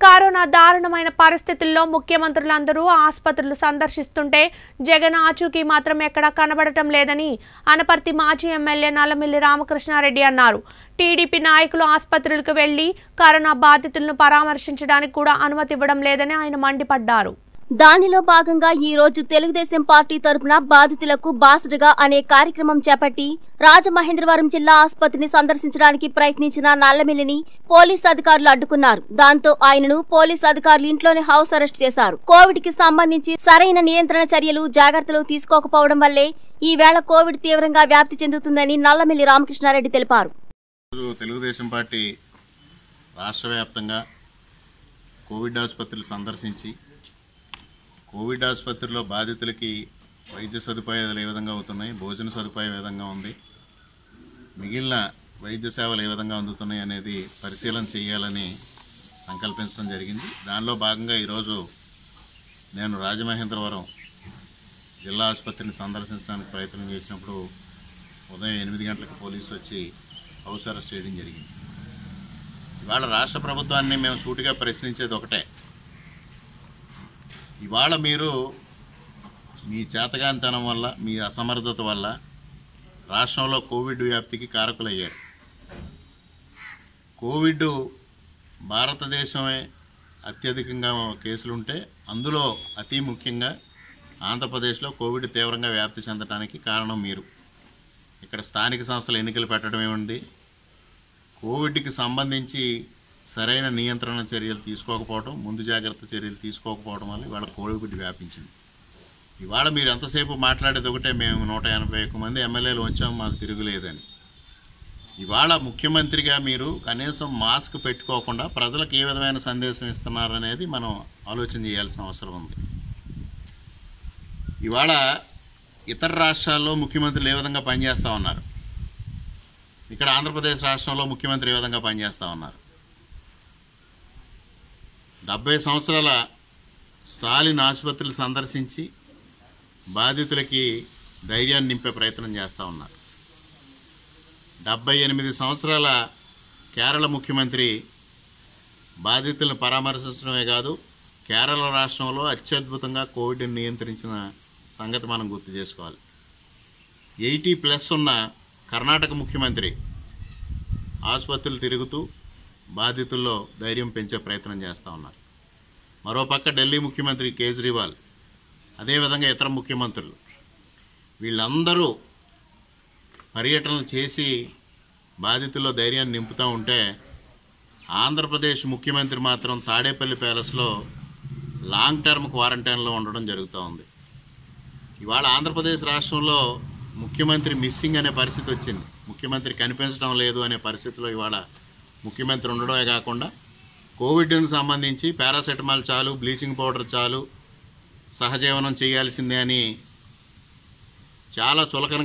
corona దారుణమైన పరిస్థితుల్లో ముఖ్యమంత్రులందరూ ఆసుపత్రులు సందర్శిస్తుంటే జగన్ ఆచూకీ మాత్రం ఎక్కడా కనబడటం లేదని అనపర్తి మాజీ ఎమ్మెల్యే నల్లమిల్లి రామకృష్ణారెడ్డి అన్నారు టీడీపీ నాయకులు ఆసుపత్రులకు వెళ్లి కరోనా బాధితులను పరామర్శించడానికి కూడా అనుమతి ఇవ్వడం లేదని ఆయన మండిపడ్డారు దానిలో భాగంగా ఈ రోజు తెలుగుదేశం పార్టీ తరపున బాధితులకు బాసటగా అనే కార్యక్రమం చేపట్టి రాజమహేంద్రవరం జిల్లా ఆసుపత్రిని సందర్శించడానికి ప్రయత్నించిన నల్లమిల్లిని పోలీస్ అధికారులు అడ్డుకున్నారు దాంతో ఆయనను పోలీస్ అధికారులు ఇంట్లోనే హౌస్ అరెస్ట్ చేశారు కోవిడ్ కి సంబంధించి సరైన నియంత్రణ చర్యలు జాగ్రత్తలు తీసుకోకపోవడం వల్లే ఈ వేళ కోవిడ్ తీవ్రంగా వ్యాప్తి చెందుతుందని నల్లమిల్లి రామకృష్ణారెడ్డి తెలిపారు ఈరోజు తెలుగుదేశం పార్టీ రాష్ట్ర వ్యాప్తంగా కోవిడ్ ఆసుపత్రులు సందర్శించి కోవిడ్ ఆసుపత్రిలో బాధితులకి వైద్య సదుపాయాలు ఏ విధంగా అవుతున్నాయి భోజన సదుపాయం ఏ విధంగా ఉంది మిగిలిన వైద్య సేవలు ఏ విధంగా అందుతున్నాయి అనేది పరిశీలన చేయాలని సంకల్పించడం జరిగింది దానిలో భాగంగా ఈరోజు నేను రాజమహేంద్రవరం జిల్లా ఆసుపత్రిని సందర్శించడానికి ప్రయత్నం చేసినప్పుడు ఉదయం ఎనిమిది గంటలకు పోలీసులు వచ్చి హౌస్ అరెస్ట్ చేయడం జరిగింది ఇవాళ రాష్ట్ర ప్రభుత్వాన్ని మేము సూటిగా ప్రశ్నించేది ఒకటే ఇవాళ మీరు మీ చేతగానితనం వల్ల మీ అసమర్థత వల్ల రాష్ట్రంలో కోవిడ్ వ్యాప్తికి కారకులయ్యారు కోవిడ్ భారతదేశమే అత్యధికంగా కేసులుంటే అందులో అతి ముఖ్యంగా ఆంధ్రప్రదేశ్లో కోవిడ్ తీవ్రంగా వ్యాప్తి చెందడానికి కారణం మీరు ఇక్కడ స్థానిక సంస్థల ఎన్నికలు పెట్టడం ఏముంది కోవిడ్కి సంబంధించి సరైన నియంత్రణ చర్యలు తీసుకోకపోవడం ముందు జాగ్రత్త చర్యలు తీసుకోకపోవడం వల్ల ఇవాళ కోవిడ్ వ్యాపించింది ఇవాళ మీరు ఎంతసేపు మాట్లాడేది ఒకటే మేము నూట ఎనభై ఒక్క మంది ఎమ్మెల్యేలు వచ్చాము మాకు తిరుగులేదని ఇవాళ ముఖ్యమంత్రిగా మీరు కనీసం మాస్క్ పెట్టుకోకుండా ప్రజలకు ఏ విధమైన సందేశం ఇస్తున్నారనేది మనం ఆలోచన చేయాల్సిన అవసరం ఉంది ఇవాళ ఇతర రాష్ట్రాల్లో ముఖ్యమంత్రులు ఏ విధంగా పనిచేస్తూ ఉన్నారు ఇక్కడ ఆంధ్రప్రదేశ్ రాష్ట్రంలో ముఖ్యమంత్రి ఏ విధంగా పనిచేస్తూ ఉన్నారు డెబ్బై సంవత్సరాల స్టాలిన్ ఆసుపత్రులు సందర్శించి బాధితులకి ధైర్యాన్ని నింపే ప్రయత్నం చేస్తూ ఉన్నారు డెబ్బై ఎనిమిది సంవత్సరాల కేరళ ముఖ్యమంత్రి బాధితులను పరామర్శించడమే కాదు కేరళ రాష్ట్రంలో అత్యద్భుతంగా కోవిడ్ని నియంత్రించిన సంగతి మనం గుర్తు చేసుకోవాలి ఎయిటీ ప్లస్ ఉన్న కర్ణాటక ముఖ్యమంత్రి ఆసుపత్రులు తిరుగుతూ బాధితుల్లో ధైర్యం పెంచే ప్రయత్నం చేస్తూ ఉన్నారు మరోపక్క ఢిల్లీ ముఖ్యమంత్రి కేజ్రీవాల్ అదేవిధంగా ఇతర ముఖ్యమంత్రులు వీళ్ళందరూ పర్యటనలు చేసి బాధితుల్లో ధైర్యాన్ని నింపుతూ ఉంటే ఆంధ్రప్రదేశ్ ముఖ్యమంత్రి మాత్రం తాడేపల్లి ప్యాలెస్లో లాంగ్ టర్మ్ క్వారంటైన్లో ఉండడం జరుగుతూ ఉంది ఇవాళ ఆంధ్రప్రదేశ్ రాష్ట్రంలో ముఖ్యమంత్రి మిస్సింగ్ అనే పరిస్థితి వచ్చింది ముఖ్యమంత్రి కనిపించడం లేదు అనే పరిస్థితిలో ఇవాళ ముఖ్యమంత్రి ఉండడమే కాకుండా కోవిడ్కి సంబంధించి పారాసెటమాల్ చాలు బ్లీచింగ్ పౌడర్ చాలు సహజీవనం చేయాల్సిందే అని చాలా చులకన